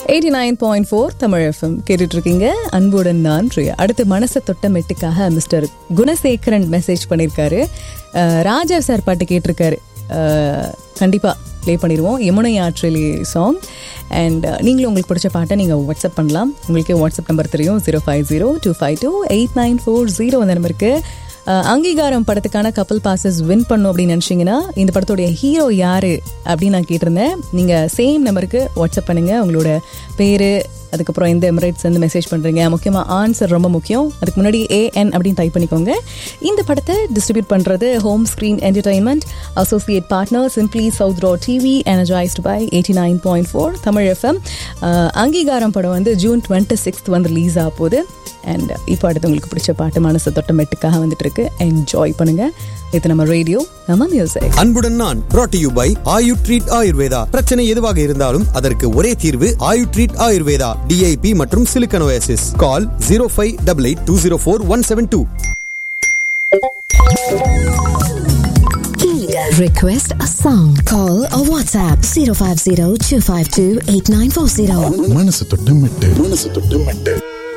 Eighty nine point four Tamil FM கேட்டுட்டு இருக்கீங்க அன்புடன் நான் பிரியா அடுத்து மனசை தொட்ட மெட்டுக்காக மிஸ்டர் குணசேகரன் மெசேஜ் பண்ணியிருக்காரு அஹ், ராஜா சார் பாட்டு கேட்டிருக்காரு அஹ், கண்டிப்பா ப்ளே பண்ணிடுவோம் யமுனை ஆற்றிலே சாங் அண்ட் நீங்களும் உங்களுக்கு பிடிச்ச பாட்டை நீங்கள் வாட்ஸ்அப் பண்ணலாம் உங்களுக்கே வாட்ஸ்அப் நம்பர் தெரியும் zero five zero two five two eight nine four zero அந்த நம்பருக்கு அஹ், அங்கீகாரம் படத்துக்கான கப்பல் பாசஸ் வின் பண்ணும் அப்படின்னு நினச்சிங்கன்னா இந்த படத்துடைய ஹீரோ யாரு அப்படின்னு நான் கேட்டிருந்தேன் நீங்கள் சேம் நம்பருக்கு வாட்ஸ்அப் பண்ணுங்க உங்களோட பேர் அதுக்கப்புறம் எந்த எமிரேட்ஸ் வந்து மெசேஜ் பண்ணுறீங்க முக்கியமாக ஆன்சர் ரொம்ப முக்கியம் அதுக்கு முன்னாடி ஏஎன் அப்படின்னு டைப் பண்ணிக்கோங்க இந்த படத்தை டிஸ்ட்ரிபியூட் பண்ணுறது home screen entertainment associate partner simply south ரோ TV energised by eighty nine point four Tamil FM அங்கீகாரம் படம் வந்து ஜூன் டுவெண்ட்டி சிக்ஸ்த் வந்து ரிலீஸ் ஆக போகுது அண்ட் இப்போ அடுத்து உங்களுக்கு பிடிச்ச பாட்டு மனசு தொட்ட மெட்டுக்காக வந்துட்டு இருக்கு என்ஜாய் பண்ணுங்க இது நம்ம ரேடியோ நம்ம மியூசிக் அன்புடன் நான் brought to you by Ayu treat Ayurveda பிரச்சனை எதுவாக இருந்தாலும் அதற்கு ஒரே தீர்வு ஆயு ட்ரீட் ஆயுர்வேதா டிஐபி மற்றும் சிலிக்கனோசிஸ் call zero five double eight two zero four one seven two Request a song. Call or WhatsApp 050 252 8940. மனசு தொட்டு மெட்டு மனசு தொட்டு மெட்டு